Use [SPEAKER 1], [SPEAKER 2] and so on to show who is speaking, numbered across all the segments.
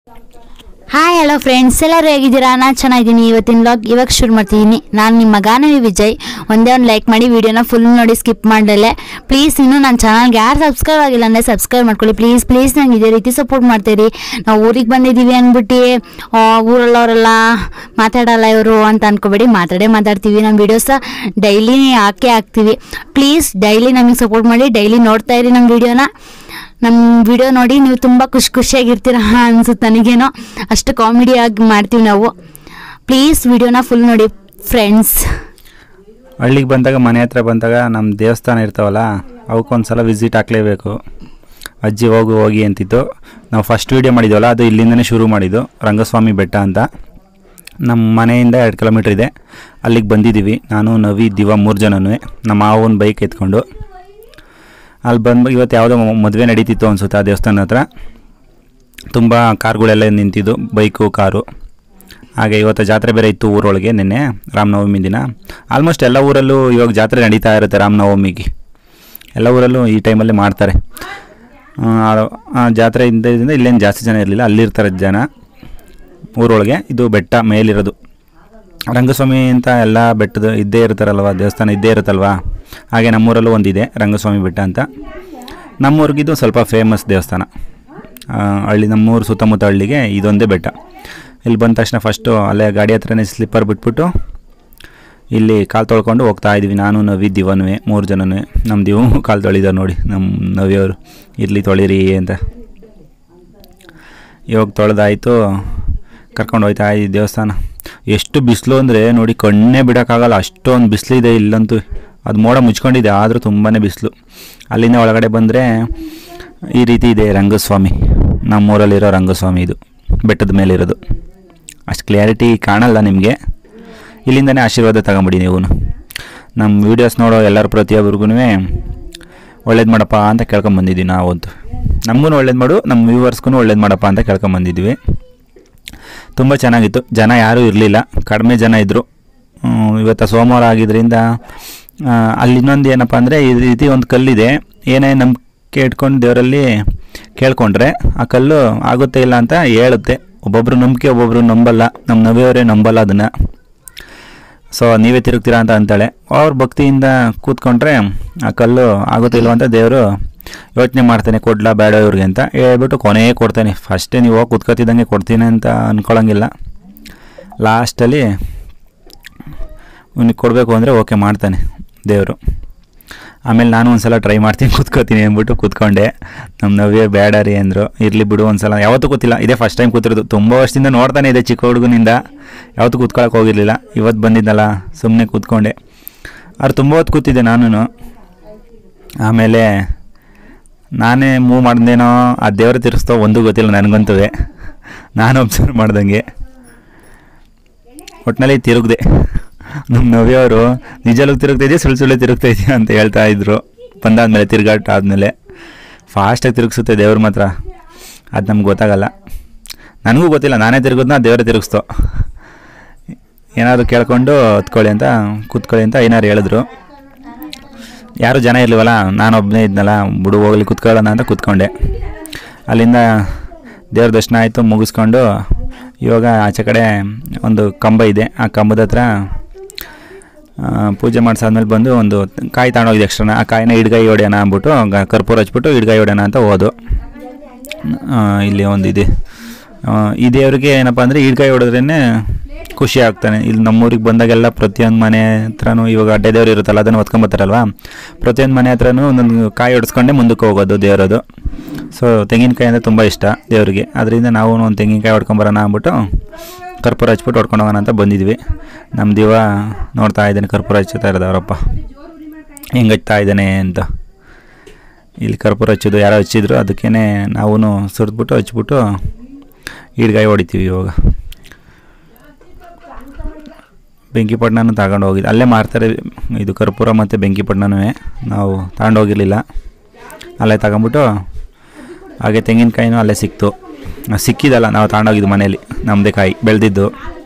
[SPEAKER 1] Hi hello friends ಎಲ್ಲರೂ ಹೇಗಿದ್ದೀರಾ ನಾನು ಚೆನ್ನಾಗಿದ್ದೀನಿ ಇವತ್ತಿನ ಲಾಗ್ ಇವಾಗ ಶುರು ಮಾಡ್ತಿದ್ದೀನಿ ನಾನು ನಿಮ್ಮ ಗಾನವಿ ವಿಜಯ್ ಒಂದೇ ಒಂದು ಲೈಕ್ ಮಾಡಿ ವಿಡಿಯೋನ ಫುಲ್ ನೋಡಿ ಸ್ಕಿಪ್ ಮಾಡಲೇ ಪ್ಲೀಸ್ ಇನ್ನೂ ನನ್ನ ಚಾನಲ್ಗೆ ಯಾರು ಸಬ್ಸ್ಕ್ರೈಬ್ ಆಗಿಲ್ಲ ಅಂದರೆ ಸಬ್ಸ್ಕ್ರೈಬ್ ಮಾಡ್ಕೊಳ್ಳಿ ಪ್ಲೀಸ್ ಪ್ಲೀಸ್ ನಂಗೆ ಇದೇ ರೀತಿ ಸಪೋರ್ಟ್ ಮಾಡ್ತೀರಿ ನಾವು ಊರಿಗೆ ಬಂದಿದ್ದೀವಿ ಅಂದ್ಬಿಟ್ಟು ಆ, ಊರಲ್ಲವರೆಲ್ಲ ಮಾತಾಡಲ್ಲ ಇವರು ಅಂತ ಅನ್ಕೋಬೇಡಿ ಮಾತಾಡೇ ಮಾತಾಡ್ತೀವಿ ನಮ್ಮ ವಿಡಿಯೋಸ ಡೈಲಿ ಹಾಕೇ ಹಾಕ್ತೀವಿ ಪ್ಲೀಸ್ ಡೈಲಿ ನಮಗೆ ಸಪೋರ್ಟ್ ಮಾಡಿ ಡೈಲಿ ನೋಡ್ತಾ ಇರಿ ನಮ್ಮ ವಿಡಿಯೋನ ನಮ್ಮ ವಿಡಿಯೋ ನೋಡಿ ನೀವು ತುಂಬ ಖುಷಿ ಖುಷಿಯಾಗಿರ್ತೀರ ಅನ್ಸುತ್ತೆ ನನಗೇನೋ ಅಷ್ಟು ಕಾಮಿಡಿಯಾಗಿ ಮಾಡ್ತೀವಿ ನಾವು ಪ್ಲೀಸ್ ವಿಡಿಯೋನ ಫುಲ್ ನೋಡಿ ಫ್ರೆಂಡ್ಸ್
[SPEAKER 2] ಹಳ್ಳಿಗೆ ಬಂದಾಗ ಮನೆ ಹತ್ರ ಬಂದಾಗ ನಮ್ಮ ದೇವಸ್ಥಾನ ಇರ್ತಾವಲ್ಲ ಅವಕ್ಕೊಂದ್ಸಲ ವಿಸಿಟ್ ಹಾಕ್ಲೇಬೇಕು ಅಜ್ಜಿ ಹೋಗು ಹೋಗಿ ಅಂತಿತ್ತು ನಾವು ಫಸ್ಟ್ ವೀಡಿಯೋ ಮಾಡಿದ್ವಲ್ಲ ಅದು ಇಲ್ಲಿಂದನೇ ಶುರು ಮಾಡಿದ್ದು ರಂಗಸ್ವಾಮಿ ಬೆಟ್ಟ ಅಂತ ನಮ್ಮ ಮನೆಯಿಂದ ಎರಡು ಕಿಲೋಮೀಟ್ರ್ ಇದೆ ಅಲ್ಲಿಗೆ ಬಂದಿದ್ದೀವಿ ನಾನು ನವಿ ದಿವ ಮೂರು ಜನನೂ ನಮ್ಮ ಮಾವನ ಬೈಕ್ ಎತ್ಕೊಂಡು ಅಲ್ಲಿ ಬಂದು ಇವತ್ತು ಯಾವುದೋ ಮದುವೆ ನಡೀತಿತ್ತು ಅನಿಸುತ್ತೆ ಆ ದೇವಸ್ಥಾನ ಹತ್ರ ತುಂಬ ಕಾರ್ಗಳೆಲ್ಲ ನಿಂತಿದ್ದು ಬೈಕು ಕಾರು ಹಾಗೆ ಇವತ್ತು ಜಾತ್ರೆ ಬೇರೆ ಇತ್ತು ಊರೊಳಗೆ ನಿನ್ನೆ ರಾಮನವಮಿ ದಿನ ಆಲ್ಮೋಸ್ಟ್ ಎಲ್ಲ ಊರಲ್ಲೂ ಇವಾಗ ಜಾತ್ರೆ ನಡೀತಾ ಇರುತ್ತೆ ರಾಮನವಮಿಗೆ ಎಲ್ಲ ಊರಲ್ಲೂ ಈ ಟೈಮಲ್ಲಿ ಮಾಡ್ತಾರೆ ಆ, ಆ ಜಾತ್ರೆ ಇದ್ದರಿಂದ ಇಲ್ಲೇನು ಜಾಸ್ತಿ ಜನ ಇರಲಿಲ್ಲ ಅಲ್ಲಿರ್ತಾರೆ ಜನ ಊರೊಳಗೆ ಇದು ಬೆಟ್ಟ ಮೇಲಿರೋದು ರಂಗಸ್ವಾಮಿ ಅಂತ ಎಲ್ಲ ಬೆಟ್ಟದ ಇದ್ದೇ ಇರ್ತಾರಲ್ವ ದೇವಸ್ಥಾನ ಇದ್ದೇ ಇರುತ್ತಲ್ವಾ ಹಾಗೆ ನಮ್ಮೂರಲ್ಲೂ ಒಂದಿದೆ ರಂಗಸ್ವಾಮಿ ಬೆಟ್ಟ ಅಂತ ನಮ್ಮೂರಿಗಿದು ಸ್ವಲ್ಪ ಫೇಮಸ್ ದೇವಸ್ಥಾನ ಆ, ಹಳ್ಳಿ ನಮ್ಮೂರು ಸುತ್ತಮುತ್ತ ಹಳ್ಳಿಗೆ ಇದೊಂದೇ ಬೆಟ್ಟ ಇಲ್ಲಿ ಬಂದ ತಕ್ಷಣ ಫಸ್ಟು ಅಲ್ಲೇ ಗಾಡಿ ಹತ್ರನೇ ಸ್ಲಿಪ್ಪರ್ ಬಿಟ್ಬಿಟ್ಟು ಇಲ್ಲಿ ಕಾಲು ತೊಳ್ಕೊಂಡು ಹೋಗ್ತಾ ಇದ್ವಿ ನಾನು ನವಿ ದಿವನುವೆ ಮೂರು ಜನನೇ ನಮ್ಮ ದಿವು ಕಾಲು ತೊಳಿದಾರೆ ನೋಡಿ ನಮ್ಮ ನವಿಯವರು ಇರಲಿ ತೊಳಿರಿ ಅಂತ ಇವಾಗ ತೊಳೆದಾಯಿತು ಕರ್ಕೊಂಡು ಹೋಯ್ತಾ ಈ ದೇವಸ್ಥಾನ ಎಷ್ಟು ಬಿಸಿಲು ಅಂದರೆ ನೋಡಿ ಕಣ್ಣೇ ಬಿಡೋಕ್ಕಾಗಲ್ಲ ಅಷ್ಟೊಂದು ಬಿಸಿಲಿದೆ ಇಲ್ಲಂತೂ ಅದು ಮೋಡ ಮುಚ್ಕೊಂಡಿದೆ ಆದರೂ ತುಂಬಾ ಬಿಸಿಲು ಅಲ್ಲಿಂದ ಒಳಗಡೆ ಬಂದರೆ ಈ ರೀತಿ ಇದೆ ರಂಗಸ್ವಾಮಿ ನಮ್ಮೂರಲ್ಲಿರೋ ರಂಗಸ್ವಾಮಿ ಇದು ಬೆಟ್ಟದ ಮೇಲಿರೋದು ಅಷ್ಟು ಕ್ಲಿಯಾರಿಟಿ ಕಾಣಲ್ಲ ನಿಮಗೆ ಇಲ್ಲಿಂದನೇ ಆಶೀರ್ವಾದ ತಗೊಂಬಿಡಿ ನೀವು ನಮ್ಮ ವೀಡಿಯೋಸ್ ನೋಡೋ ಎಲ್ಲರ ಪ್ರತಿಯೊಬ್ಬರಿಗೂ ಒಳ್ಳೇದು ಮಾಡಪ್ಪ ಅಂತ ಕೇಳ್ಕೊಂಬಂದಿದ್ವಿ ನಾವಂತೂ ನಮಗೂ ಒಳ್ಳೇದು ಮಾಡು ನಮ್ಮ ವ್ಯೂವರ್ಸ್ಗೂ ಒಳ್ಳೇದು ಮಾಡಪ್ಪ ಅಂತ ಕೇಳ್ಕೊಂಬಂದಿದ್ವಿ ತುಂಬ ಚೆನ್ನಾಗಿತ್ತು ಜನ ಯಾರೂ ಇರಲಿಲ್ಲ ಕಡಿಮೆ ಜನ ಇದ್ದರು ಇವತ್ತು ಸೋಮವಾರ ಆಗಿದ್ದರಿಂದ ಆ, ಅಲ್ಲಿ ಇನ್ನೊಂದು ಏನಪ್ಪ ಅಂದರೆ ಈ ರೀತಿ ಒಂದು ಕಲ್ಲಿದೆ ಏನೇ ನಂಬಿಕೆ ಇಟ್ಕೊಂಡು ದೇವರಲ್ಲಿ ಕೇಳ್ಕೊಂಡ್ರೆ ಆ ಕಲ್ಲು ಆಗುತ್ತೆ ಇಲ್ಲ ಅಂತ ಹೇಳುತ್ತೆ ಒಬ್ಬೊಬ್ರು ನಂಬಿಕೆ ಒಬ್ಬೊಬ್ರು ನಂಬಲ್ಲ ನಮ್ಮ ನವಿಯವರೇ ನಂಬಲ್ಲ ಅದನ್ನು ಸೊ ನೀವೇ ತಿರುಗ್ತೀರಾ ಅಂತ ಅಂತಾಳೆ ಅವ್ರ ಭಕ್ತಿಯಿಂದ ಕೂತ್ಕೊಂಡ್ರೆ ಆ ಕಲ್ಲು ಆಗುತ್ತೋ ಇಲ್ವೋ ಅಂತ ದೇವರು ಯೋಚನೆ ಮಾಡ್ತಾನೆ ಕೊಡ್ಲಾ ಬೇಡ ಇವ್ರಿಗೆ ಅಂತ ಹೇಳ್ಬಿಟ್ಟು ಕೊನೆಯೇ ಕೊಡ್ತಾನೆ ಫಸ್ಟೇ ನೀವು ಹೋಗಿ ಕೂತ್ಕೊತಿದ್ದಂಗೆ ಕೊಡ್ತೀನಿ ಅಂತ ಅಂದ್ಕೊಳಂಗಿಲ್ಲ ಲಾಸ್ಟಲ್ಲಿ ಇವ್ನಿಗೆ ಕೊಡಬೇಕು ಅಂದರೆ ಓಕೆ ಮಾಡ್ತಾನೆ ದೇವರು ಆಮೇಲೆ ನಾನು ಒಂದು ಸಲ ಟ್ರೈ ಮಾಡ್ತೀನಿ ಕೂತ್ಕೋತೀನಿ ಅಂದ್ಬಿಟ್ಟು ಕೂತ್ಕೊಂಡೆ ನಮ್ಮ ನವ್ಯ ಬೇಡ ರೀ ಅಂದರು ಇರಲಿ ಬಿಡು ಒಂದು ಸಲ ಯಾವತ್ತೂ ಕೂತಿಲ್ಲ ಇದೇ ಫಸ್ಟ್ ಟೈಮ್ ಕೂತಿರೋದು ತುಂಬ ವರ್ಷದಿಂದ ನೋಡ್ತಾನೆ ಇದೆ ಚಿಕ್ಕ ಹುಡುಗನಿಂದ ಯಾವತ್ತೂ ಕೂತ್ಕೊಳಕ್ಕೆ ಹೋಗಿರಲಿಲ್ಲ ಇವತ್ತು ಬಂದಿದ್ದಲ್ಲ ಸುಮ್ಮನೆ ಕೂತ್ಕೊಂಡೆ ಅವ್ರು ತುಂಬ ಹೊತ್ತು ಕೂತಿದ್ದೆ ನಾನು ಆಮೇಲೆ ನಾನೇ ಮೂವ್ ಮಾಡ್ದೇನೋ ಆ ದೇವ್ರ ತಿರ್ಸ್ತೋ ಒಂದೂ ಗೊತ್ತಿಲ್ಲ ನನಗಂತೂ ನಾನು ಅಬ್ಸರ್ವ್ ಮಾಡ್ದಂಗೆ ಒಟ್ಟಿನಲ್ಲಿ ತಿರುಗಿದೆ ನಮ್ಮ ನವ್ಯವರು ನಿಜಲ್ಲೂ ತಿರುಗ್ತಾ ಇದೆಯಾ ಸುಳ್ಳು ಸುಳ್ಳು ತಿರುಗ್ತಾ ಇದೆಯಾ ಅಂತ ಹೇಳ್ತಾ ಇದ್ರು ಬಂದಾದ್ಮೇಲೆ ತಿರುಗಾಟ ಆದಮೇಲೆ ಫಾಸ್ಟಾಗಿ ತಿರುಗಿಸುತ್ತೆ ದೇವ್ರ ಮಾತ್ರ ಅದು ನಮ್ಗೆ ಗೊತ್ತಾಗಲ್ಲ ನನಗೂ ಗೊತ್ತಿಲ್ಲ ನಾನೇ ತಿರುಗೋದನ್ನ ದೇವರೇ ತಿರುಗಿಸ್ತೋ ಏನಾದರೂ ಕೇಳ್ಕೊಂಡು ಹತ್ಕೊಳ್ಳಿ ಅಂತ ಕೂತ್ಕೊಳ್ಳಿ ಅಂತ ಏನಾರು ಹೇಳಿದ್ರು ಯಾರು ಜನ ಇರ್ಲಿವಲ್ಲ ನಾನೊಬ್ಬನೇ ಇದ್ನಲ್ಲ ಬಿಡು ಹೋಗ್ಲಿ ಕೂತ್ಕೊಳ್ಳೋಣ ಅಂತ ಕೂತ್ಕೊಂಡೆ ಅಲ್ಲಿಂದ ದೇವ್ರ ದರ್ಶನ ಆಯಿತು ಮುಗಿಸ್ಕೊಂಡು ಇವಾಗ ಆಚೆ ಕಡೆ ಒಂದು ಕಂಬ ಇದೆ ಆ ಕಂಬದ ಹತ್ರ ಆ, ಪೂಜೆ ಮಾಡಿಸಾದ್ಮೇಲೆ ಬಂದು ಒಂದು ಕಾಯಿ ತಗೊಂಡೋಗಿದ್ದು ಎಕ್ಸ್ಟ್ರಾನ ಆ ಕಾಯಿನ ಹಿಡ್ಗಾಯಿ ಹೊಡೆಯೋಣ ಅಂದ್ಬಿಟ್ಟು ಗ- ಕರ್ಪೂರ ಹಚ್ಬಿಟ್ಟು ಹಿಡ್ಗಾಯಿ ಹೊಡೆಯೋಣ ಅಂತ ಹೋದು ಆ, ಇಲ್ಲಿ ಒಂದಿದೆ ಆ, ಈ ದೇವ್ರಿಗೆ ಏನಪ್ಪ ಅಂದರೆ ಹಿಡ್ಗಾಯಿ ಹೊಡೆದ್ರೇ ಖುಷಿ ಆಗ್ತಾನೆ ಇಲ್ಲಿ ನಮ್ಮೂರಿಗೆ ಬಂದಾಗೆಲ್ಲ ಪ್ರತಿಯೊಂದು ಮನೆ ಹತ್ರನೂ ಇವಾಗ ಅಡ್ಡೆ ದೇವ್ರು ಇರುತ್ತಲ್ಲ ಅದನ್ನು ಹೊತ್ಕೊಂಬತ್ತಾರಲ್ವ ಪ್ರತಿಯೊಂದು ಮನೆ ಹತ್ರನೂ ಒಂದೊಂದು ಕಾಯಿ ಹೊಡೆಸ್ಕೊಂಡೆ ಮುಂದಕ್ಕೆ ಹೋಗೋದು ದೇವರದು ಸೊ ತೆಂಗಿನಕಾಯಿ ಅಂದರೆ ತುಂಬ ಇಷ್ಟ ದೇವರಿಗೆ ಅದರಿಂದ ನಾವು ಒಂದು ತೆಂಗಿನಕಾಯಿ ಹೊಡ್ಕೊಂಬರೋಣ ಅಂದ್ಬಿಟ್ಟು ಕರ್ಪೂರ ಹಚ್ಬಿಟ್ಟು ಹೊಡ್ಕೊಂಡು ಹೋಗೋಣ ಅಂತ ಬಂದಿದ್ವಿ ನಮ್ಮ ದಿವ ನೋಡ್ತಾ ಇದ್ದಾನೆ ಕರ್ಪೂರ ಹಚ್ಚುತ್ತಾ ಇರೋದು ಅವರಪ್ಪ ಹೆಂಗೆ ಹಚ್ತಾ ಇದ್ದಾನೆ ಅಂತ ಇಲ್ಲಿ ಕರ್ಪೂರ ಹಚ್ಚೋದು ಯಾರೋ ಹಚ್ಚಿದ್ರು ಅದಕ್ಕೇ ನಾವು ಸುರಿದ್ಬಿಟ್ಟು ಹಚ್ಬಿಟ್ಟು ಈಡ್ಗಾಯಿ ಹೊಡಿತೀವಿ ಇವಾಗ ಬೆಂಕಿಪಟ್ಟಣನೂ ತಗೊಂಡು ಹೋಗಿದ್ದು ಅಲ್ಲೇ ಮಾರ್ತಾರೆ ಇದು ಕರ್ಪೂರ ಮತ್ತು ಬೆಂಕಿಪಟ್ಟಣನೂ ನಾವು ತಗೊಂಡು ಹೋಗಿರಲಿಲ್ಲ ಅಲ್ಲೇ ತಗೊಂಬಿಟ್ಟು ಹಾಗೆ ತೆಂಗಿನಕಾಯಿನೂ ಅಲ್ಲೇ ಸಿಕ್ತು ಆ, ಸಿಕ್ಕಿದಲ್ಲ ನಾವು ತಗೊಂಡೋಗಿದ್ದು ಮನೇಲಿ ನಮ್ಮದೇ ಕಾಯಿ ಬೆಳೆದಿದ್ದು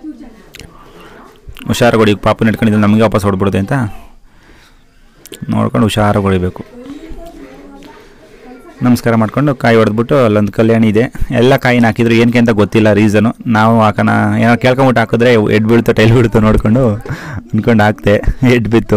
[SPEAKER 2] ಹುಷಾರು ಕೊಡಿ ಪಾಪು ನೆಟ್ಕೊಂಡಿದ್ದು ನಮಗೆ ವಾಪಸ್ ಹೊಡ್ಬಿಡುತ್ತೆ ಅಂತ ನೋಡ್ಕೊಂಡು ಹುಷಾರಾಗಿ ಹೊಡಿಬೇಕು ನಮಸ್ಕಾರ ಮಾಡ್ಕೊಂಡು ಕಾಯಿ ಹೊಡೆದ್ಬಿಟ್ಟು ಅಲ್ಲೊಂದು ಕಲ್ಯಾಣಿ ಇದೆ ಎಲ್ಲ ಕಾಯಿನ ಹಾಕಿದ್ರು ಏನಕ್ಕೆ ಅಂತ ಗೊತ್ತಿಲ್ಲ ರೀಸನು ನಾವು ಹಾಕೋಣ ಏನೋ ಕೇಳ್ಕೊಂಬಿಟ್ಟು ಹಾಕಿದ್ರೆ ಎಡ್ ಬೀಳ್ತು ಟೈಲ್ ಬೀಳ್ತು ನೋಡಿಕೊಂಡು ಅಂದ್ಕೊಂಡು ಹಾಕ್ತೆ ಎಡ್ ಬಿತ್ತು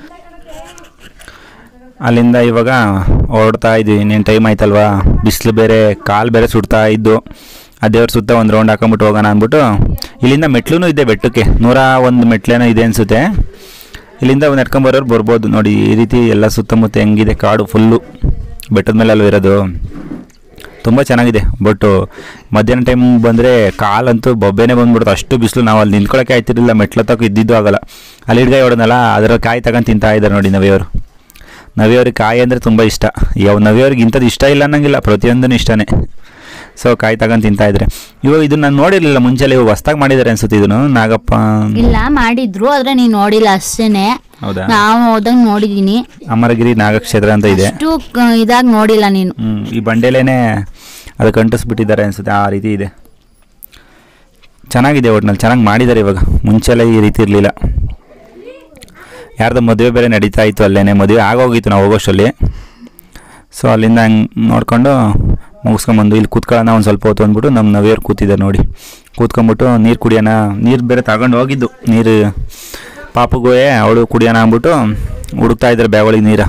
[SPEAKER 2] ಅಲ್ಲಿಂದ ಇವಾಗ ಹೊರಡ್ತಾ ಇದ್ವಿ ಇನ್ನೇನು ಟೈಮ್ ಆಯ್ತಲ್ವಾ ಬಿಸಿಲು ಬೇರೆ ಕಾಲು ಬೇರೆ ಸುಡ್ತಾ ಇದ್ದು ಆ ದೇವ್ರ ಸುತ್ತ ಒಂದು ರೌಂಡ್ ಹಾಕೊಂಬಿಟ್ಟು ಹೋಗೋಣ ಅಂದ್ಬಿಟ್ಟು ಇಲ್ಲಿಂದ ಮೆಟ್ಲು ಇದೆ ಬೆಟ್ಟಕ್ಕೆ ನೂರ ಒಂದು ಮೆಟ್ಲೇನೋ ಇದೆ ಅನಿಸುತ್ತೆ ಇಲ್ಲಿಂದ ನಡ್ಕೊಂಬರೋರು ಬರ್ಬೋದು ನೋಡಿ ಈ ರೀತಿ ಎಲ್ಲ ಸುತ್ತಮುತ್ತ ಹೆಂಗಿದೆ ಕಾಡು ಫುಲ್ಲು ಬೆಟ್ಟದ ಮೇಲೆ ಅಲ್ವ ಇರೋದು ತುಂಬ ಚೆನ್ನಾಗಿದೆ ಬಟ್ ಮಧ್ಯಾಹ್ನ ಟೈಮ್ ಬಂದರೆ ಕಾಲಂತೂ ಬೊಬ್ಬೆನೇ ಬಂದ್ಬಿಡ್ತು ಅಷ್ಟು ಬಿಸಿಲು ನಾವು ಅಲ್ಲಿ ನಿಂತ್ಕೊಳ್ಳೋಕೆ ಆಯ್ತಿರಲಿಲ್ಲ ಮೆಟ್ಲತ್ತಕ್ಕೆ ಇದ್ದಿದ್ದು ಆಗಲ್ಲ ಅಲ್ಲಿ ಹಿಡ್ಗಾಯಿ ಹೊಡೆದಲ್ಲ ಅದರ ಕಾಯಿ ತಗೊಂಡು ತಿಂತಾ ಇದ್ದಾರೆ ನೋಡಿ ನವಿಯವರು ನವಿಯವ್ರಿಗೆ ಕಾಯಿ ಅಂದರೆ ತುಂಬ ಇಷ್ಟ ಯಾವ ನವಿಯವ್ರಿಗೆ ಇಂಥದ್ದು ಇಷ್ಟ ಇಲ್ಲ ಅನ್ನಂಗಿಲ್ಲ ಪ್ರತಿಯೊಂದೂ ಇಷ್ಟನೇ ಸೊ ಕಾಯಿ ತಗೊಂಡು ತಿಂತಾ ಇದ್ರೆ ಇವಾಗ ಇದು ನಾನು ನೋಡಿರಲಿಲ್ಲ ಮುಂಚೆಲ್ಲ ಇವಾಗ ಹೊಸ್ದಾಗಿ ಮಾಡಿದ್ದಾರೆ ಅನ್ಸುತ್ತೆ ಇದನ್ನು ನಾಗಪ್ಪ
[SPEAKER 1] ಇಲ್ಲ ಮಾಡಿದ್ರು ಆದ್ರೆ ನೀನ್ ನೋಡಿಲ್ಲ ಅಷ್ಟೇನೆ
[SPEAKER 2] ಹೌದಾ
[SPEAKER 1] ನಾವು ಹೋದಾಗ ನೋಡಿದೀನಿ
[SPEAKER 2] ಅಮರಗಿರಿ ನಾಗಕ್ಷೇತ್ರ ಅಂತ ಇದೆ
[SPEAKER 1] ಅಷ್ಟು ಕ- ಇದಾಗಿ ನೋಡಿಲ್ಲ ನೀನು
[SPEAKER 2] ಹ್ಮ್, ಈ ಬಂಡೆಲೇನೆ ಅದಕ್ಕೆ ಅಂಟಿಸ್ಬಿಟ್ಟಿದ್ದಾರೆ ಅನ್ಸುತ್ತೆ ಆ ರೀತಿ ಇದೆ ಚೆನ್ನಾಗಿದೆ ಒಟ್ನಲ್ಲಿ ಚೆನ್ನಾಗಿ ಮಾಡಿದ್ದಾರೆ ಇವಾಗ ಮುಂಚೆಲ್ಲ ಈ ರೀತಿ ಇರಲಿಲ್ಲ ಯಾರ್ದೋ ಮದುವೆ ಬೇರೆ ನಡೀತಾ ಇತ್ತು ಅಲ್ಲೇನೆ ಮದುವೆ ಆಗೋಗಿತ್ತು ನಾವು ಹೋಗೋಷ್ಟರಲ್ಲಿ ಸೊ ಅಲ್ಲಿಂದ ಹಂಗೆ ನೋಡ್ಕೊಂಡು ಮುಗಿಸ್ಕೊಂಬಂದು ಇಲ್ಲಿ ಕೂತ್ಕೊಳ್ಳೋಣ ಒಂದು ಸ್ವಲ್ಪ ಹೊತ್ತು ಅಂದ್ಬಿಟ್ಟು ನಮ್ಮ ನವಿಯವ್ರು ಕೂತಿದ್ದಾರೆ ನೋಡಿ ಕೂತ್ಕೊಂಬಿಟ್ಟು ನೀರು ಕುಡಿಯೋಣ ನೀರು ಬೇರೆ ತಗೊಂಡು ಹೋಗಿದ್ದು ನೀರು ಪಾಪುಗೂ ಅವಳು ಕುಡಿಯೋಣ ಅಂದ್ಬಿಟ್ಟು ಹುಡುಕ್ತಾ ಇದ್ದಾರೆ ಬ್ಯಾಗೊಳಿಗೆ ನೀರು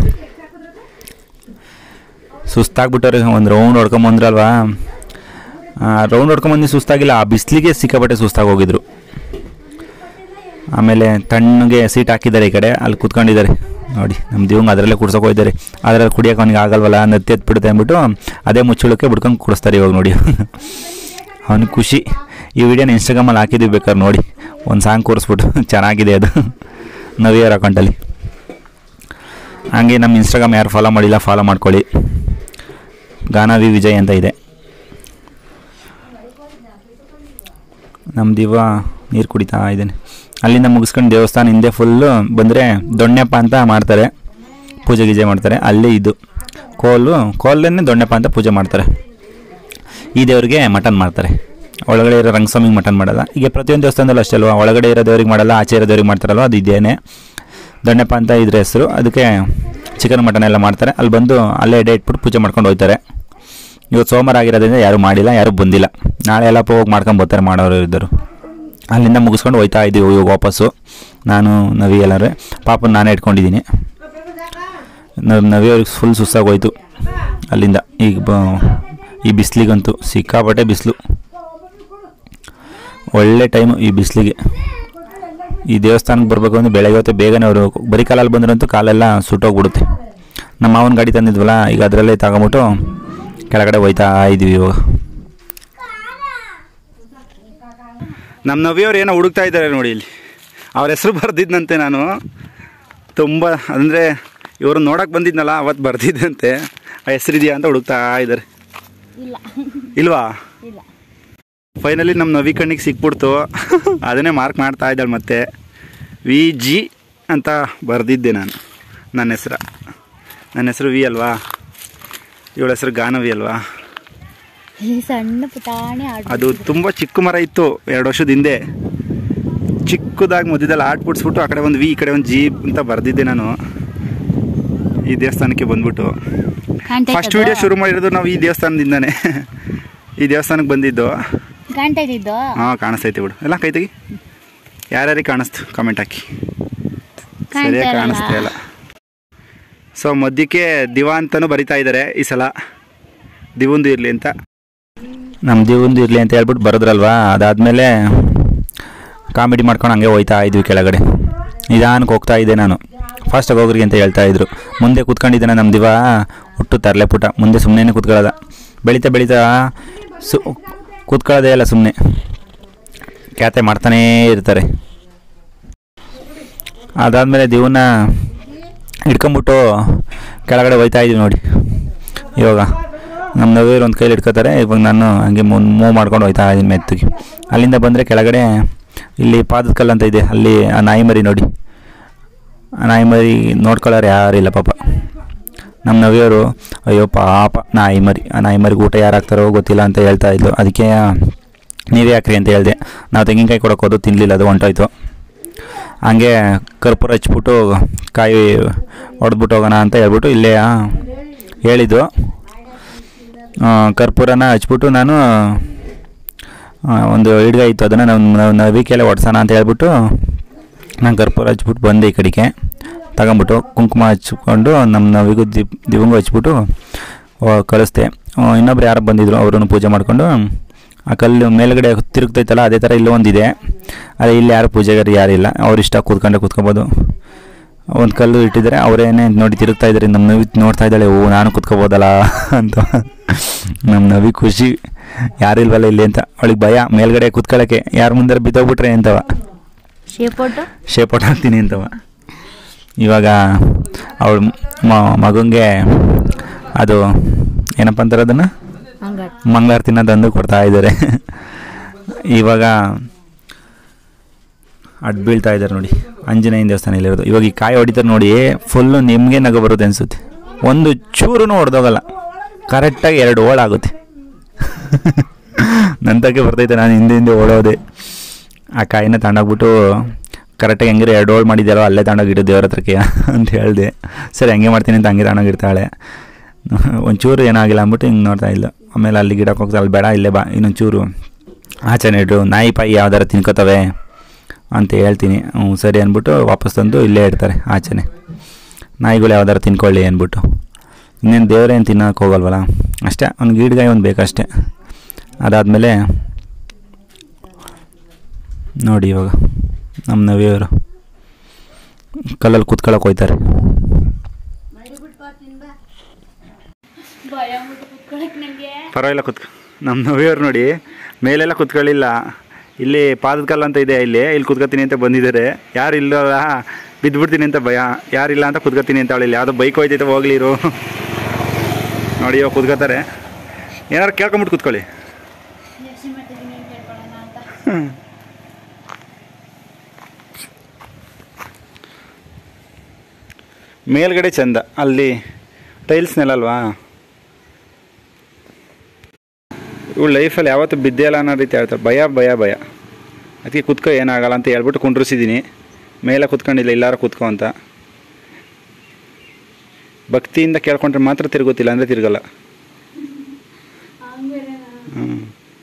[SPEAKER 2] ಸುಸ್ತಾಗ್ಬಿಟ್ಟವ್ರೆ ಒಂದು ರೌಂಡ್ ಹೊಡ್ಕೊಂಬಂದ್ರಲ್ವಾ ರೌಂಡ್ ಹೊಡ್ಕೊಂಬಂದು ಸುಸ್ತಾಗಿಲ್ಲ ಆ ಬಿಸಿಲಿಗೆ ಸಿಕ್ಕಾಪಟ್ಟೆ ಸುಸ್ತಾಗಿ ಹೋಗಿದ್ರು ಆಮೇಲೆ ತಣ್ಣಗೆ ಸೀಟ್ ಹಾಕಿದ್ದಾರೆ ಈ ಕಡೆ ಅಲ್ಲಿ ಕುತ್ಕೊಂಡಿದ್ದಾರೆ ನೋಡಿ ನಮ್ಮ ದಿವಂಗ ಅದರಲ್ಲೇ ಕುಡ್ಸೋಕೆ ಹೋಗಿದ್ದಾರೆ ಅದರಲ್ಲಿ ಕುಡಿಯೋಕೆ ಅವನಿಗೆ ಆಗಲ್ವಲ್ಲ ನತ್ತಿ ಎತ್ಬಿಡುತ್ತೆ ಅಂದ್ಬಿಟ್ಟು ಅದೇ ಮುಚ್ಚಳಕ್ಕೆ ಬಿಡ್ಕೊಂಡು ಕುಡಿಸ್ತಾರೆ ಇವಾಗ ನೋಡಿ ಅವನಿಗೆ ಖುಷಿ ಈ ವಿಡಿಯೋನ ಇನ್ಸ್ಟಾಗ್ರಾಮಲ್ಲಿ ಹಾಕಿದ್ದೀವಿ ಬೇಕಾದ್ರೆ ನೋಡಿ ಒಂದು ಸಾಂಗ್ ಕೂರಿಸ್ಬಿಟ್ಟು ಚೆನ್ನಾಗಿದೆ ಅದು ನವಿಯರ್ ಅಕೌಂಟಲ್ಲಿ ಹಂಗೆ ನಮ್ಮ ಇನ್ಸ್ಟಾಗ್ರಾಮ್ ಯಾರು ಫಾಲೋ ಮಾಡಿಲ್ಲ ಫಾಲೋ ಮಾಡ್ಕೊಳ್ಳಿ ಗಾನವಿ ವಿಜಯ್ ಅಂತ ಇದೆ ನಮ್ಮ ದಿವ ನೀರು ಕುಡಿತಾ ಇದ್ದೇನೆ ಅಲ್ಲಿಂದ ಮುಗಿಸ್ಕೊಂಡು ದೇವಸ್ಥಾನ ಹಿಂದೆ ಫುಲ್ಲು ಬಂದರೆ ದೊಣ್ಣೆಪ್ಪ ಅಂತ ಮಾಡ್ತಾರೆ ಪೂಜೆ ಗೀಜೆ ಮಾಡ್ತಾರೆ ಅಲ್ಲೇ ಇದು ಕೋಲು ಕೋಲನ್ನೇ ದೊಣ್ಣೆಪ್ಪ ಅಂತ ಪೂಜೆ ಮಾಡ್ತಾರೆ ಈ ದೇವ್ರಿಗೆ ಮಟನ್ ಮಾಡ್ತಾರೆ ಒಳಗಡೆ ಇರೋ ರಂಗಸ್ವಾಮಿಗೆ ಮಟನ್ ಮಾಡಲ್ಲ ಈಗ ಪ್ರತಿಯೊಂದು ದೇವಸ್ಥಾನದಲ್ಲೂ ಅಷ್ಟೇ ಅಲ್ವಾ ಒಳಗಡೆ ಇರೋ ದೇವ್ರಿಗೆ ಮಾಡಲ್ಲ ಆಚೆ ಇರೋ ದೇವ್ರಿಗೆ ಮಾಡ್ತಾರಲ್ವ ಅದು ಇದೇನೆ ದೊಣ್ಣೆಪ್ಪ ಅಂತ ಇದ್ರ ಹೆಸರು ಅದಕ್ಕೆ ಚಿಕನ್ ಮಟನ್ ಎಲ್ಲ ಮಾಡ್ತಾರೆ ಅಲ್ಲಿ ಬಂದು ಅಲ್ಲೇ ಎಡೆ ಇಟ್ಬಿಟ್ಟು ಪೂಜೆ ಮಾಡ್ಕೊಂಡು ಹೋಗ್ತಾರೆ ಇವತ್ತು ಸೋಮವಾರ ಆಗಿರೋದ್ರಿಂದ ಯಾರೂ ಮಾಡಿಲ್ಲ ಯಾರೂ ಬಂದಿಲ್ಲ ನಾಳೆ ಎಲ್ಲ ಹೋಗಿ ಮಾಡ್ಕೊಂಡು ಬರ್ತಾರೆ ಮಾಡೋರು ಇದ್ದರು ಅಲ್ಲಿಂದ ಮುಗಿಸ್ಕೊಂಡು ಹೋಯ್ತಾ ಇದ್ದೀವಿ ಇವಾಗ ವಾಪಸ್ಸು ನಾನು ನವಿ ಎಲ್ಲರೂ ಪಾಪನ ನಾನೇ ಇಟ್ಕೊಂಡಿದ್ದೀನಿ ನ- ನವಿ ಅವ್ರಿಗೆ ಫುಲ್ ಸುಸ್ತಾಗಿ ಹೋಯ್ತು ಅಲ್ಲಿಂದ ಈಗ ಬ ಈ ಬಿಸಿಲಿಗಂತೂ ಸಿಕ್ಕಾಪಟ್ಟೆ ಬಿಸಿಲು ಒಳ್ಳೆ ಟೈಮು ಈ ಬಿಸಿಲಿಗೆ ಈ ದೇವಸ್ಥಾನಕ್ಕೆ ಬರಬೇಕು ಅಂದರೆ ಬೆಳಗ್ಗೆ ಹೊತ್ತು ಬೇಗನೆ ಅವರು ಬರೀ ಕಾಲಲ್ಲಿ ಬಂದ್ರಂತೂ ಕಾಲೆಲ್ಲ ಸುಟ್ಟೋಗ್ಬಿಡುತ್ತೆ ನಮ್ಮ ಮಾವನ ಗಾಡಿ ತಂದಿದ್ವಲ್ಲ ಈಗ ಅದರಲ್ಲೇ ತಗೊಂಬಿಟ್ಟು ಕೆಳಗಡೆ ಹೋಯ್ತಾ ಇದ್ದೀವಿ ಇವಾಗ ನಮ್ಮ ನವಿಯವ್ರು ಏನೋ ಹುಡುಕ್ತಾ ಇದ್ದಾರೆ ನೋಡಿ ಇಲ್ಲಿ ಅವ್ರ ಹೆಸರು ಬರ್ದಿದ್ನಂತೆ ನಾನು ತುಂಬ ಅಂದರೆ ಇವರು ನೋಡಕ್ಕೆ ಬಂದಿದ್ನಲ್ಲ ಅವತ್ತು ಬರ್ದಿದ್ದಂತೆ ಆ ಹೆಸರಿದೆಯಾ ಅಂತ ಹುಡುಕ್ತಾ ಇದ್ದಾರೆ
[SPEAKER 1] ಇಲ್ಲ
[SPEAKER 2] ಇಲ್ವಾ
[SPEAKER 1] ಇಲ್ಲ
[SPEAKER 2] ಫೈನಲಿ ನಮ್ಮ ನವಿ ಕಣ್ಣಿಗೆ ಸಿಕ್ಬಿಡ್ತು ಅದನ್ನೇ ಮಾರ್ಕ್ ಮಾಡ್ತಾ ಇದ್ದಾಳೆ ಮತ್ತೆ ವಿ ಜಿ ಅಂತ ಬರೆದಿದ್ದೆ ನಾನು ನನ್ನ ಹೆಸರು ನನ್ನ ಹೆಸರು ವಿ ಅಲ್ವಾ ಇವಳ ಹೆಸರು ಗಾನವಿ ಅಲ್ವಾ
[SPEAKER 1] ಇಲ್ಲಿ ಸಣ್ಣ ಪುಟಾಣಿ ಆಡು
[SPEAKER 2] ಅದು ತುಂಬ ಚಿಕ್ಕ ಮರ ಇತ್ತು ಎರಡು ವರ್ಷದ ಹಿಂದೆ ಚಿಕ್ಕದಾಗಿ ಮಧ್ಯದಲ್ಲಿ ಆಟ ಬಿಡಿಸ್ಬಿಟ್ಟು ಆ ಕಡೆ ಒಂದು ವಿ ಈ ಕಡೆ ಒಂದು ಜಿ ಅಂತ ಬರೆದಿದ್ದೆ ನಾನು ಈ ದೇವಸ್ಥಾನಕ್ಕೆ ಬಂದ್ಬಿಟ್ಟು
[SPEAKER 1] ಕಾಣ್ತಾ
[SPEAKER 2] ಫಸ್ಟ್ ವಿಡಿಯೋ ಶುರು ಮಾಡಿರೋದು ನಾವು ಈ ದೇವಸ್ಥಾನದಿಂದನೇ ಈ ದೇವಸ್ಥಾನಕ್ಕೆ ಬಂದಿದ್ದು
[SPEAKER 1] ಕಾಣ್ತಾ ಇದ್ದಿದ್ದು
[SPEAKER 2] ಹಾಂ ಕಾಣಿಸ್ತೈತೆ ಬಿಡು ಎಲ್ಲ ಕೈ ತೆಗಿ ಯಾರ್ಯಾರಿಗೆ ಕಾಣಿಸ್ತು ಕಮೆಂಟ್ ಹಾಕಿ
[SPEAKER 1] ಕಾಣ್ತಾ
[SPEAKER 2] ಸರಿಯಾಗಿ
[SPEAKER 1] ಇರಲ್ಲ.
[SPEAKER 2] ಕಾಣಿಸ್ತಾ ಇಲ್ಲ ಸೊ ಮಧ್ಯಕ್ಕೆ ದಿವ ಅಂತಲೂ ಬರಿತಾ ಇದ್ದಾರೆ ಈ ಸಲ ದಿವಂದು ಇರಲಿ ಅಂತ ನಮ್ಮ ದಿವಂದು ಇರಲಿ ಅಂತ ಹೇಳ್ಬಿಟ್ಟು ಬರೋದ್ರಲ್ವಾ ಅದಾದಮೇಲೆ ಕಾಮಿಡಿ ಮಾಡ್ಕೊಂಡು ಹಂಗೆ ಹೋಯ್ತಾ ಇದ್ವಿ ಕೆಳಗಡೆ ನಿಧಾನಕ್ಕೆ ಹೋಗ್ತಾ ಇದ್ದೆ ನಾನು ಫಾಸ್ಟಾಗಿ ಹೋಗ್ರಿ ಅಂತ ಹೇಳ್ತಾ ಇದ್ರು ಮುಂದೆ ಕೂತ್ಕೊಂಡಿದ್ದಾನೆ ನಮ್ಮ ದಿವ ಹುಟ್ಟು ತರಲೆ ಪುಟ ಮುಂದೆ ಸುಮ್ಮನೆ ಕೂತ್ಕೊಳ್ಳೋದ ಬೆಳೀತಾ ಬೆಳೀತಾ ಸು ಕೂತ್ಕೊಳ್ಳೋದೇ ಇಲ್ಲ ಸುಮ್ಮನೆ ಖ್ಯಾತೆ ಮಾಡ್ತಾನೇ ಇರ್ತಾರೆ ಅದಾದಮೇಲೆ ದಿವನ್ನ ಹಿಡ್ಕೊಂಬಿಟ್ಟು ಕೆಳಗಡೆ ಹೋಯ್ತಾ ಇದೀವಿ ನೋಡಿ ಇವಾಗ ನಮ್ಮ ನವಿಯರು ಒಂದು ಕೈಲಿ ಹಿಡ್ಕೋತಾರೆ ಇವಾಗ ನಾನು ಹಂಗೆ ಮುನ್ ಮೂವ್ ಮಾಡ್ಕೊಂಡು ಹೋಯ್ತಾ ಇದ್ದೀನಿ ಮೆತ್ತಿಗೆ ಅಲ್ಲಿಂದ ಬಂದರೆ ಕೆಳಗಡೆ ಇಲ್ಲಿ ಪಾದದ ಕಲ್ಲು ಅಂತ ಇದೆ ಅಲ್ಲಿ ಆ ನಾಯಿ ಮರಿ ನೋಡಿ ಆ ನಾಯಿ ಮರಿ ನೋಡ್ಕೊಳ್ಳೋರು ಯಾರಿಲ್ಲ ಪಾಪ ನಮ್ಮ ನವಿಯವರು ಅಯ್ಯೋ ಪಾಪ ನಾಯಿ ಮರಿ ಆ ನಾಯಿ ಮರಿಗೆ ಊಟ ಯಾರು ಹಾಕ್ತಾರೋ ಗೊತ್ತಿಲ್ಲ ಅಂತ ಹೇಳ್ತಾ ಇದ್ಲು ಅದಕ್ಕೆ ನೀವೇ ಹಾಕ್ರಿ ಅಂತ ಹೇಳಿದೆ ನಾವು ತೆಂಗಿನಕಾಯಿ ಕೊಡೋಕೆ ಹೋದು ತಿನ್ನಲಿಲ್ಲ ಅದು ಹೊಂಟೋಯ್ತು ಹಂಗೆ ಕರ್ಪೂರ ಹಚ್ಬಿಟ್ಟು ಕಾಯಿ ಹೊಡೆದ್ಬಿಟ್ಟು ಹೋಗೋಣ ಅಂತ ಹೇಳ್ಬಿಟ್ಟು ಇಲ್ಲೇ ಹೇಳಿದ್ದು ಆ, ಕರ್ಪೂರನ ಹಚ್ಬಿಟ್ಟು ನಾನು ಆ, ಒಂದು ಹಿಡ್ಗ ಇತ್ತು ಅದನ್ನು ನಾವು ನವಿಕೆಲ್ಲ ಒಡ್ಸೋಣ ಅಂತ ಹೇಳ್ಬಿಟ್ಟು ನಾನು ಕರ್ಪೂರ ಹಚ್ಬಿಟ್ಟು ಬಂದೆ ಈ ಕಡೆಗೆ ತಗೊಂಬಿಟ್ಟು ಕುಂಕುಮ ಹಚ್ಕೊಂಡು ನಮ್ಮ ನವಿಗೂ ದಿಪ್ ದಿವಂಗು ಹಚ್ಬಿಟ್ಟು ಆ, ಕಳಿಸ್ದೆ ಆ, ಇನ್ನೊಬ್ರು ಯಾರು ಬಂದಿದ್ರು ಅವರನ್ನು ಪೂಜೆ ಮಾಡಿಕೊಂಡು ಆ ಕಲ್ಲು ಮೇಲ್ಗಡೆ ತಿರುಗ್ತೈತಲ್ಲ ಅದೇ ಥರ ಇಲ್ಲೂ ಒಂದಿದೆ ಅದೇ ಇಲ್ಲಿ ಯಾರು ಪೂಜೆಗಾರು ಯಾರಿಲ್ಲ ಅವ್ರು ಇಷ್ಟ ಕೂತ್ಕೊಂಡೆ ಕೂತ್ಕೋಬೋದು ಒಂದು ಕಲ್ಲು ಇಟ್ಟಿದ್ದಾರೆ ಅವರೇನೆ ನೋಡಿ ತಿರುಗ್ತಾ ಇದ್ದಾರೆ ನಮ್ಮ ನವಿ ನೋಡ್ತಾ ಇದ್ದಾಳೆ ಓ ನಾನು ಕುತ್ಕೋಬೋದಲ್ಲ ಅಂತ ನಮ್ಮ ನವಿ ಖುಷಿ ಯಾರು ಇಲ್ವಲ್ಲ ಇಲ್ಲಿ ಅಂತ ಅವಳಿಗೆ ಭಯ ಮೇಲ್ಗಡೆ ಕೂತ್ಕೊಳ್ಳೋಕ್ಕೆ ಯಾರು ಮುಂದೆ ಬಿದ್ದೋಗ್ಬಿಟ್ರೆ ಅಂತವ
[SPEAKER 1] ಶೇಪೋಟು
[SPEAKER 2] ಶೇಪೋಟ್ ಹಾಕ್ತೀನಿ ಅಂತವ ಇವಾಗ ಅವಳ ಮಗಂಗೆ ಅದು ಏನಪ್ಪ ಅಂತಾರೆ ಅದನ್ನು
[SPEAKER 1] ಹಂಗಾರೆ
[SPEAKER 2] ಮಂಗಳಾರತಿನ ತಂದು ಕೊಡ್ತಾ ಇದ್ದಾರೆ ಇವಾಗ ಅಡ್ ಬೀಳ್ತಾ ಇದ್ದಾರೆ ನೋಡಿ ಆಂಜನೇಯನ ದೇವಸ್ಥಾನ ಇಲ್ಲಿರೋದು ಇವಾಗ ಈ ಕಾಯಿ ಹೊಡಿತಾರೆ ನೋಡಿ ಫುಲ್ಲು ನಿಮಗೆ ನಗು ಬರುತ್ತೆ ಅನಿಸುತ್ತೆ ಒಂದು ಚೂರು ಹೊಡೆದೋಗಲ್ಲ ಕರೆಕ್ಟಾಗಿ ಎರಡು ಓಳಾಗುತ್ತೆ ನಂತಕ್ಕೆ ಬರ್ತೈತೆ ನಾನು ಹಿಂದೆ ಹಿಂದೆ ಓಡೋದೆ ಆ ಕಾಯಿನ ತಗೊಂಡೋಗ್ಬಿಟ್ಟು ಕರೆಕ್ಟಾಗಿ ಹೆಂಗಿರೋ ಎರಡು ಓಳ್ ಮಾಡಿದ್ಯಾರೋ ಅಲ್ಲೇ ತಗೊಂಡೋಗಿಟ್ಟು ದೇವ್ರ ಹತ್ರಕ್ಕೆ ಅಂತ ಹೇಳಿದೆ ಸರಿ ಹಂಗೆ ಮಾಡ್ತೀನಿ ಅಂತ ಹಂಗೆ ತಗೊಂಡೋಗಿರ್ತಾಳೆ ಒಂಚೂರು ಏನಾಗಿಲ್ಲ ಅಂದ್ಬಿಟ್ಟು ಹಿಂಗೆ ನೋಡ್ತಾ ಇಲ್ಲ ಆಮೇಲೆ ಅಲ್ಲಿ ಗಿಡಕ್ಕೆ ಹೋಗ್ತಾ ಅಲ್ಲಿ ಬೇಡ ಇಲ್ಲೇ ಬಾ ಇನ್ನೊಂದು ಚೂರು ಆಚೆನೆ ಇಟ್ಟು ನಾಯಿ ಪಾಯಿ ಯಾವ್ದಾರು ತಿನ್ಕೋತವೆ ಅಂತ ಹೇಳ್ತೀನಿ ಹ್ಞೂ ಸರಿ ಅಂದ್ಬಿಟ್ಟು ವಾಪಸ್ ತಂದು ಇಲ್ಲೇ ಇಡ್ತಾರೆ ಆಚೆನೆ ನಾಯಿಗಳು ಯಾವ್ದಾರು ತಿನ್ಕೊಳ್ಳಿ ಅಂದ್ಬಿಟ್ಟು ಇನ್ನೇನು ದೇವರೇನು ತಿನ್ನೋಕೆ ಹೋಗಲ್ವಲ್ಲ ಅಷ್ಟೇ ಒಂದು ಗಿಡಗಾಯಿ ಒಂದು ಬೇಕಷ್ಟೇ ಅದಾದಮೇಲೆ ನೋಡಿ ಇವಾಗ ನಮ್ಮ ನವಿಯವರು ಕಲ್ಲಲ್ಲಿ ಕುತ್ಕೊಳ್ಳೋಕೆ ಹೋಯ್ತಾರೆ ಪರವಾಗಿಲ್ಲ ಕುತ್ಕ ನಮ್ಮ ನವಿಯವ್ರು ನೋಡಿ ಮೇಲೆಲ್ಲ ಕುತ್ಕೊಳ್ಳಿಲ್ಲ ಇಲ್ಲಿ ಪಾದದ ಕಲ್ಲು ಅಂತ ಇದೆ ಇಲ್ಲಿ ಇಲ್ಲಿ ಕುತ್ಕೋತೀನಿ ಅಂತ ಬಂದಿದ್ದಾರೆ ಯಾರು ಇಲ್ಲಲ್ಲ ಬಿದ್ದುಬಿಡ್ತೀನಿ ಅಂತ ಭಯ ಯಾರಿಲ್ಲ ಅಂತ ಕುತ್ಕೋತೀನಿ ಅಂತ ಅವಳು ಇಲ್ಲಿ ಯಾವುದೋ ಬೈಕ್ ಹೋಯ್ತೈತೆ ಹೋಗ್ಲಿರು ನೋಡಿ ಇವಾಗ ಕುತ್ಕೋತಾರೆ ಏನಾರು ಕೇಳ್ಕೊಂಬಿಟ್ಟು ಕುತ್ಕೊಳ್ಳಿ ಹ್ಮ್. ಮೇಲ್ಗಡೆ ಚಂದ ಅಲ್ಲಿ ಟೈಲ್ಸ್ ನೆಲಲ್ವಾ ಇವಳು ಲೈಫಲ್ಲಿ ಯಾವತ್ತೂ ಬಿದ್ದೇ ಇಲ್ಲ ಅನ್ನೋ ರೀತಿ ಹೇಳ್ತಾರೆ ಭಯ ಭಯ ಭಯ ಅದಕ್ಕೆ ಕುತ್ಕೋ ಏನಾಗಲ್ಲ ಅಂತ ಹೇಳ್ಬಿಟ್ಟು ಕುಂಡ್ರಿಸಿದ್ದೀನಿ ಮೇಲೆ ಕುತ್ಕೊಂಡಿಲ್ಲ ಎಲ್ಲಾರು ಕುತ್ಕೋ ಅಂತ ಭಕ್ತಿಯಿಂದ ಕೇಳ್ಕೊಂಡ್ರೆ ಮಾತ್ರ ತಿರುಗುತ್ತಿಲ್ಲ ಅಂದರೆ ತಿರುಗಲ್ಲ ಹ್ಞೂ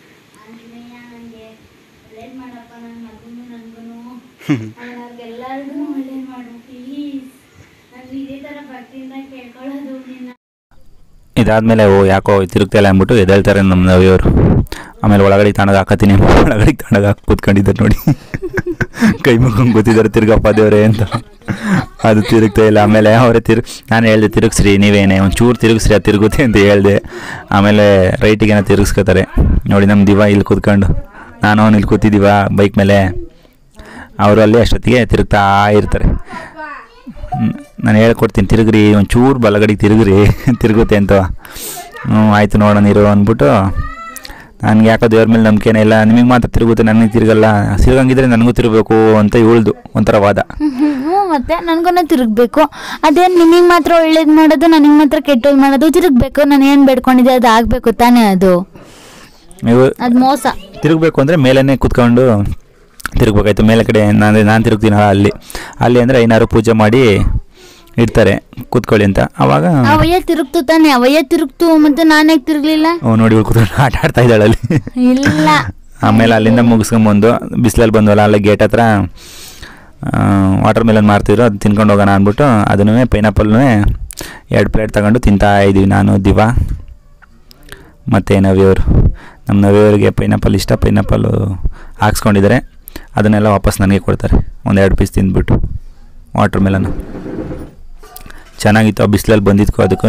[SPEAKER 2] ಇದಾದಮೇಲೆ ಓ ಯಾಕೋ ತಿರುಗ್ತಾ ಇಲ್ಲ ಅಂದ್ಬಿಟ್ಟು ಎದ್ದೇಳ್ತಾರೆ ನಮ್ಮ ನವಿಯವರು ಆಮೇಲೆ ಒಳಗಡೆ ತಣ್ಣಗೆ ಹಾಕತ್ತೀನಿ ಒಳಗಡೆ ತಣ್ಣಗೆ ಹಾಕಿ ಕೂತ್ಕೊಂಡಿದ್ದಾರೆ ನೋಡಿ ಕೈ ಮುಗ್ಕೊಂಡು ಕೂತಿದ್ದಾರೆ ತಿರ್ಗಪ್ಪ ದೇವ್ರೆ ಅಂತ ಅದು ತಿರುಗ್ತಾ ಇಲ್ಲ ಆಮೇಲೆ ಅವರೇ ತಿರುಗ್ ನಾನು ಹೇಳಿದೆ ತಿರುಗಿಸ್ರಿ ನೀವೇನೆ ಒಂದು ಚೂರು ತಿರುಗಿಸ್ರಿ ಅದು ತಿರುಗುತ್ತೆ ಅಂತ ಹೇಳಿದೆ ಆಮೇಲೆ ರೈಟಿಗೇನೋ ತಿರುಗಿಸ್ಕೋತಾರೆ ನೋಡಿ ನಮ್ಮ ದಿವ ಇಲ್ಲಿ ಕೂತ್ಕೊಂಡು ನಾನು ಅವ್ನು ಇಲ್ಲಿ ಕೂತಿದ್ದೀವ ಬೈಕ್ ಮೇಲೆ ಅವರು ಅಲ್ಲಿ ಅಷ್ಟೊತ್ತಿಗೆ ತಿರುಗ್ತಾ ಇರ್ತಾರೆ ಹ್ಮ್. ನಾನು ಹೇಳ್ಕೊಡ್ತೀನಿ ತಿರುಗ್ರಿ ಒಂಚೂರು ಬಲಗಡೆಗೆ ತಿರುಗ್ರಿ ತಿರುಗುತ್ತೆ ಅಂತ ಹ್ಞೂ ಆಯಿತು ನೋಡೋಣ ಇರು ಅಂದ್ಬಿಟ್ಟು ನನಗೆ ಯಾಕೋ ದೇವ್ರ ಮೇಲೆ ನಂಬಿಕೆನೇ ಇಲ್ಲ ನಿಮಗೆ ಮಾತ್ರ ತಿರುಗುತ್ತೆ ನನಗೆ ತಿರುಗಲ್ಲ ತಿರುಗಂಗಿದ್ರೆ ನನಗೂ ತಿರುಗಬೇಕು ಅಂತ ಇವಳ್ದು ಒಂಥರ ವಾದ
[SPEAKER 1] ಹ್ಞೂ ಮತ್ತೆ ನನಗೂ ತಿರುಗಬೇಕು ಅದೇನು ನಿಮಗೆ ಮಾತ್ರ ಒಳ್ಳೇದು ಮಾಡೋದು ನನಗೆ ಮಾತ್ರ ಕೆಟ್ಟೋದು ಮಾಡೋದು ತಿರುಗಬೇಕು ನಾನು ಏನು ಬೇಡ್ಕೊಂಡಿದ್ದೆ ಅದು ಆಗಬೇಕು ತಾನೇ ಅದು
[SPEAKER 2] ನೀವು
[SPEAKER 1] ಅದು ಮೋಸ
[SPEAKER 2] ತಿರುಗಬೇಕು ಅಂದರೆ ಮೇಲೇ ಕೂತ್ಕೊಂಡು ತಿರುಗಬೇಕಾಯ್ತು ಮೇಲೆ ಕಡೆ ನಾನು ನಾನು ತಿರುಗ್ತೀನಲ್ಲ ಅಲ್ಲಿ ಅಲ್ಲಿ ಅಂದರೆ ಐನಾರು ಪೂಜೆ ಮಾಡಿ ಇಡ್ತಾರೆ ಕೂತ್ಕೊಳ್ಳಿ ಅಂತ ಆವಾಗ
[SPEAKER 1] ಅವಯ್ಯ ತಿರುಗ್ತು ತಾನೆ ಅವಯ್ಯ ತಿರುಗ್ತು ಮತ್ತೆ ನಾನೇ ತಿರುಗ್ಲಿಲ್ಲ
[SPEAKER 2] ಅವ್ನು ನೋಡಿ ಇವ್ಳು ಕೂತ್ಕೊಂಡು ಆಟ ಆಡ್ತಾ ಇದ್ದಾಳೆ ಅಲ್ಲಿ
[SPEAKER 1] ಇಲ್ಲ
[SPEAKER 2] ಆಮೇಲೆ ಅಲ್ಲಿಂದ ಮುಗಿಸ್ಕೊಂಬಂದು ಬಿಸಿಲಲ್ಲಿ ಬಂದ್ವಲ್ಲ ಅಲ್ಲೇ ಗೇಟ್ ಹತ್ರ ವಾಟರ್ ಮೆಲನ್ ಮಾರ್ತಿದ್ರು ಅದು ತಿನ್ಕೊಂಡು ಹೋಗೋಣ ಅಂದ್ಬಿಟ್ಟು ಅದನ್ನು ಪೈನಾಪಲ್ನೂ ಎರಡು ಪ್ಲೇಟ್ ತಗೊಂಡು ತಿಂತಾ ಇದ್ದೀವಿ ನಾನು ದಿವಾ ಮತ್ತು ನವಿಯವರು ನಮ್ಮ ನವಿಯವರಿಗೆ ಪೈನಾಪಲ್ ಇಷ್ಟ ಪೈನಾಪಲ್ಲು ಹಾಕ್ಸ್ಕೊಂಡಿದ್ದಾರೆ ಅದನ್ನೆಲ್ಲ ವಾಪಸ್ ನನಗೆ ಕೊಡ್ತಾರೆ ಒಂದೆರಡು ಪೀಸ್ ತಿಂದ್ಬಿಟ್ಟು ವಾಟರ್ ಮೆಲನ್ನು ಚೆನ್ನಾಗಿತ್ತು ಆ ಬಿಸಿಲಲ್ಲಿ ಬಂದಿದ್ಕೋ ಅದಕ್ಕೂ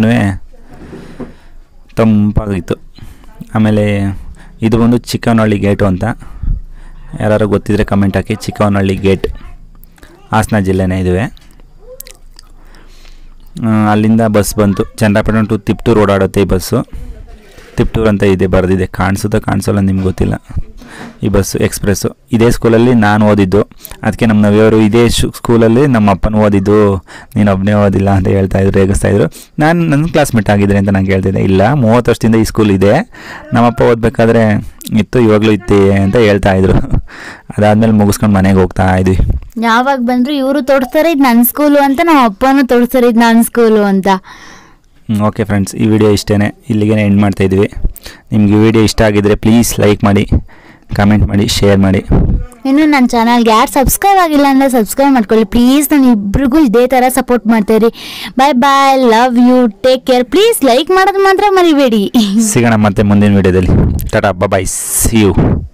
[SPEAKER 2] ತಂಪಾಗಿತ್ತು ಆಮೇಲೆ ಇದು ಬಂದು ಚಿಕ್ಕವನಹಳ್ಳಿ ಗೇಟು ಅಂತ ಯಾರು ಗೊತ್ತಿದ್ರೆ ಕಮೆಂಟ್ ಹಾಕಿ ಚಿಕ್ಕವನಹಳ್ಳಿ ಗೇಟ್ ಹಾಸನ ಜಿಲ್ಲೆನೇ ಇದುವೆ ಆ, ಅಲ್ಲಿಂದ ಬಸ್ ಬಂತು ಚಂದ್ರಪಟ್ಟಣ ಟು ತಿಪ್ಟೂರು ಓಡಾಡುತ್ತೆ ಈ ಬಸ್ಸು ತಿಪ್ಟೂರು ಅಂತ ಇದೆ ಬರೆದಿದೆ ಕಾಣಿಸುತ್ತೋ ಕಾಣಿಸೋಲ್ಲ ನಿಮ್ಗೆ ಗೊತ್ತಿಲ್ಲ ಈ ಬಸ್ಸು ಎಕ್ಸ್ಪ್ರೆಸ್ಸು ಇದೇ ಸ್ಕೂಲಲ್ಲಿ ನಾನು ಓದಿದ್ದು ಅದಕ್ಕೆ ನಮ್ಮ ನವಿಯವರು ಇದೇ ಶು ಸ್ಕೂಲಲ್ಲಿ ನಮ್ಮ ಅಪ್ಪನ ಓದಿದ್ದು ನೀನು ಒಬ್ಬನೇ ಓದಿಲ್ಲ ಅಂತ ಹೇಳ್ತಾ ಇದ್ರು ರೇಗಿಸ್ತಾ ಇದ್ರು ನಾನು ನನ್ನ ಕ್ಲಾಸ್ಮೇಟ್ ಆಗಿದ್ರೆ ಅಂತ ನಾನು ಕೇಳ್ತಿದ್ದೆ ಇಲ್ಲ ಮೂವತ್ತು ವರ್ಷದಿಂದ ಈ ಸ್ಕೂಲ್ ಇದೆ ನಮ್ಮಪ್ಪ ಓದಬೇಕಾದ್ರೆ ಇತ್ತು ಇವಾಗಲೂ ಇತ್ತೆ ಅಂತ ಹೇಳ್ತಾ ಇದ್ರು ಅದಾದಮೇಲೆ ಮುಗಿಸ್ಕೊಂಡು ಮನೆಗೆ ಹೋಗ್ತಾ ಇದ್ವಿ
[SPEAKER 1] ಯಾವಾಗ ಬಂದ್ರು ಇವರು ತೋರಿಸ್ತಾರೆ ಇದು ನನ್ನ ಸ್ಕೂಲು ಅಂತ ನಮ್ಮ ಅಪ್ಪನೂ ತೋರಿಸ್ತಾರೆ ಇದು ನನ್ನ ಸ್ಕೂಲು ಅಂತ
[SPEAKER 2] ಓಕೆ ಫ್ರೆಂಡ್ಸ್ ಈ ವಿಡಿಯೋ ಇಷ್ಟೇ ಇಲ್ಲಿಗೆ ಎಂಡ್ ಮಾಡ್ತಾಯಿದ್ವಿ ನಿಮ್ಗೆ ಈ ವಿಡಿಯೋ ಇಷ್ಟ ಆಗಿದ್ದರೆ ಪ್ಲೀಸ್ ಲೈಕ್ ಮಾಡಿ ಕಮೆಂಟ್ ಮಾಡಿ ಶೇರ್ ಮಾಡಿ
[SPEAKER 1] ಇನ್ನು ನನ್ನ ಚಾನಲ್ಗೆ ಯಾರು ಸಬ್ಸ್ಕ್ರೈಬ್ ಆಗಿಲ್ಲ ಅಂದರೆ ಸಬ್ಸ್ಕ್ರೈಬ್ ಮಾಡ್ಕೊಳ್ಳಿ ಪ್ಲೀಸ್ ನಾನು ಇಬ್ರಿಗೂ ಇದೇ ಥರ ಸಪೋರ್ಟ್ ಮಾಡ್ತೀರಿ bye bye love you take care please like ಮಾಡೋದು ಮಾತ್ರ ಮರಿಬೇಡಿ
[SPEAKER 2] ಸಿಗೋಣ ಮತ್ತೆ ಮುಂದಿನ ವಿಡಿಯೋದಲ್ಲಿ ಟಾಟಾ ಬಾಯ್ ಸಿ ಯು